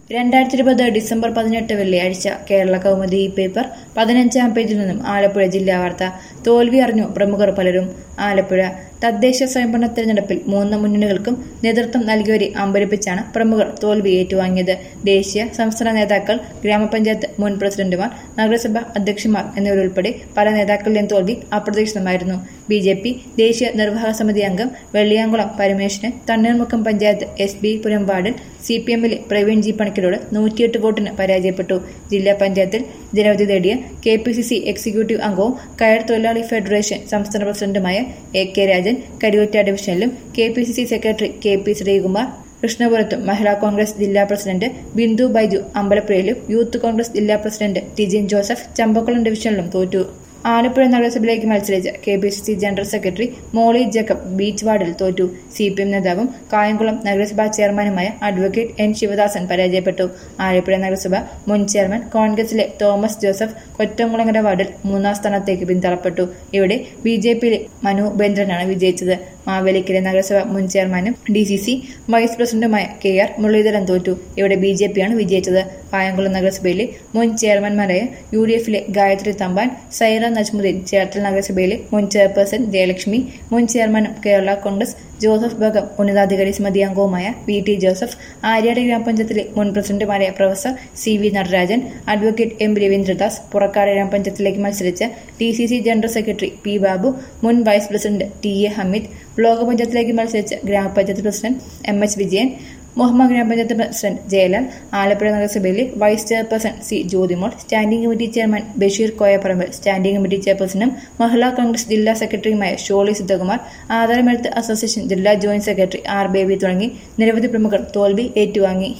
രണ്ടായിരത്തി ഇരുപത് ഡിസംബർ പതിനെട്ട് വെള്ളിയാഴ്ച കേരള കൗമുദി ഈ പേപ്പർ പതിനഞ്ചാം പേജിൽ നിന്നും ആലപ്പുഴ ജില്ലാ വാർത്ത തോൽവി അറിഞ്ഞു പ്രമുഖർ പലരും ആലപ്പുഴ തദ്ദേശ സ്വയംഭരണ തെരഞ്ഞെടുപ്പിൽ മൂന്ന് മുന്നണികൾക്കും നേതൃത്വം നൽകിയവരെ അമ്പരിപ്പിച്ചാണ് പ്രമുഖർ തോൽവി ഏറ്റുവാങ്ങിയത് ദേശീയ സംസ്ഥാന നേതാക്കൾ ഗ്രാമപഞ്ചായത്ത് മുൻ പ്രസിഡന്റുമാർ നഗരസഭ അധ്യക്ഷന്മാർ എന്നിവരുൾപ്പെടെ പല നേതാക്കളുടെയും തോൽവി അപ്രതീക്ഷിതമായിരുന്നു ബി ജെ പി ദേശീയ നിർവാഹക സമിതി അംഗം വെള്ളിയാങ്കുളം പരമേശ്വരൻ തണ്ണീർമുക്കം പഞ്ചായത്ത് എസ് ബി പുരം വാർഡിൽ സി പി എമ്മിലെ പ്രവീൺ ജി പണിക്കരോട് നൂറ്റിയെട്ട് വോട്ടിന് പരാജയപ്പെട്ടു ജില്ലാ പഞ്ചായത്തിൽ ജനവിധി നേടിയ K P C C executive അംഗവും കയർ തൊഴിലാളി ഫെഡറേഷൻ സംസ്ഥാന പ്രസിഡന്റുമായ എ കെ രാജൻ കരുവറ്റ ഡിവിഷനിലും K P C C secretary K P Sreekumar കൃഷ്ണപുരത്തും മഹിളാ കോൺഗ്രസ് ജില്ലാ പ്രസിഡന്റ് ബിന്ദു ബൈജു അമ്പലപ്പുഴയിലും യൂത്ത് കോൺഗ്രസ് ജില്ലാ പ്രസിഡന്റ് ടിജിൻ ജോസഫ് ചമ്പക്കുളം ഡിവിഷനിലും തോറ്റു ആലപ്പുഴ നഗരസഭയിലേക്ക് മത്സരിച്ച K P C C general secretary Molly Jacob beach വാർഡിൽ തോറ്റു സി പി എം നേതാവും കായംകുളം നഗരസഭാ ചെയർമാനുമായ അഡ്വക്കേറ്റ് എൻ ശിവദാസൻ പരാജയപ്പെട്ടു ആലപ്പുഴ നഗരസഭ മുൻ ചെയർമാൻ കോൺഗ്രസിലെ തോമസ് ജോസഫ് കൊറ്റംകുളങ്ങര വാർഡിൽ മൂന്നാം സ്ഥാനത്തേക്ക് പിന്തള്ളപ്പെട്ടു ഇവിടെ ബി ജെ പിയിലെ മനു ബേന്ദ്രനാണ് വിജയിച്ചത് മാവേലിക്കര നഗരസഭ മുൻ ചെയർമാനും ഡി സി സി വൈസ് പ്രസിഡന്റുമായ കെ ആർ മുരളീധരൻ തോറ്റു ഇവിടെ ബി ജെ പിയാണ് വിജയിച്ചത് കായംകുളം നഗരസഭയിലെ മുൻ ചെയർമാൻമാരായ യു ഡി എഫിലെ ഗായത്രി തമ്പാൻ സൈറ നജ്മുദ്ദീൻ ചേർത്തല നഗരസഭയിലെ മുൻ ചെയർപേഴ്സൺ ജയലക്ഷ്മി മുൻ ചെയർമാനും കേരള കോൺഗ്രസ് ജോസഫ് ബഗം ഉന്നതാധികാരി സമിതി അംഗവുമായ വി ടി ജോസഫ് ആര്യാട് ഗ്രാമപഞ്ചായത്തിലെ മുൻ പ്രസിഡന്റുമാരായ professor C V Natarajan advocate M Raveendradas Purakkad ഗ്രാമപഞ്ചായത്തിലേക്ക് മത്സരിച്ച D C C general secretary P Babu മുൻ vice president T A Hameed block പഞ്ചായത്തിലേക്ക് മത്സരിച്ച ഗ്രാമപഞ്ചായത്ത് president M H Vijayan Muhammad ഗ്രാമപഞ്ചായത്ത് പ്രസിഡന്റ് ജയലാൽ ആലപ്പുഴ നഗരസഭയിലെ vice chairperson C Jyothimol standing committee chairman Basheer Koyapparambu standing committee ചെയർപേഴ്സണും മഹിളാ കോൺഗ്രസ് ജില്ലാ സെക്രട്ടറിയുമായ ഷോളി സിദ്ധകുമാർ ആധാരമെഴുത്ത് അസോസിയേഷൻ ജില്ലാ ജോയിന്റ് സെക്രട്ടറി ആർ ബേബി തുടങ്ങി നിരവധി പ്രമുഖർ തോൽവി ഏറ്റുവാങ്ങി